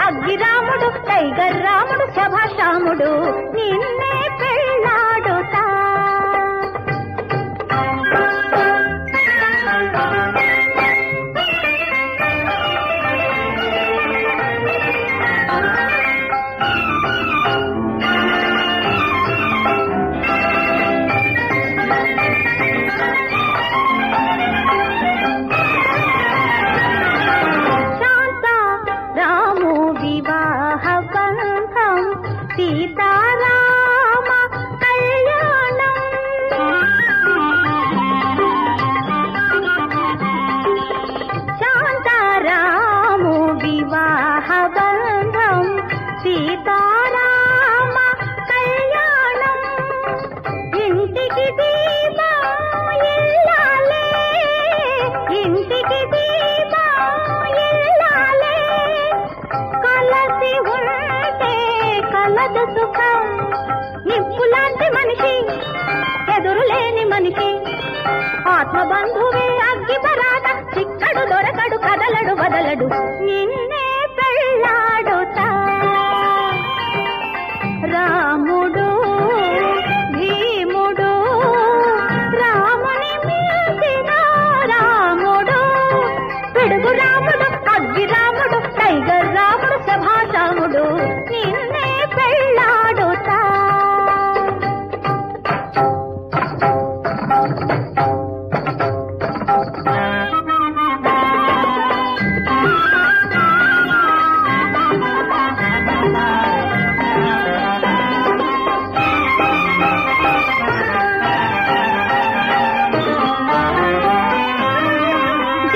అగ్గిరాముడు tiger రాముడు శభాషాముడు నిన్నే పెళ్ళాడుతా శాంత రాము వివాహ బంధం సీతారామ కళ్యాణం శాంతారాము వివాహ బంధం సీతారామ కళ్యాణం ఇంటికి దీపం ఇల్లాలే ఇంటికి దీపం ఇల్లాలే కలసి ఉంటే కలదు సుఖం నిప్పులాంటి మనిషి ఎదురు లేని మనిషి ఆత్మబంధువే అగ్గి పరాట చిక్కడు దొరకడు కదలడు వదలడు నిన్నే పెళ్ళాడుతా రాముడు భీముడు రాముని మిల్చిన రాముడు పిడుగు రాముడు అగ్గి రాముడు టైగర్ రాముడు సభారాముడు నిన్నే పెళ్ళాడుతా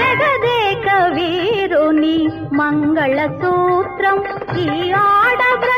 జగదేక వీరుని మంగళ సూత్రం ఈ ఆడబ్ర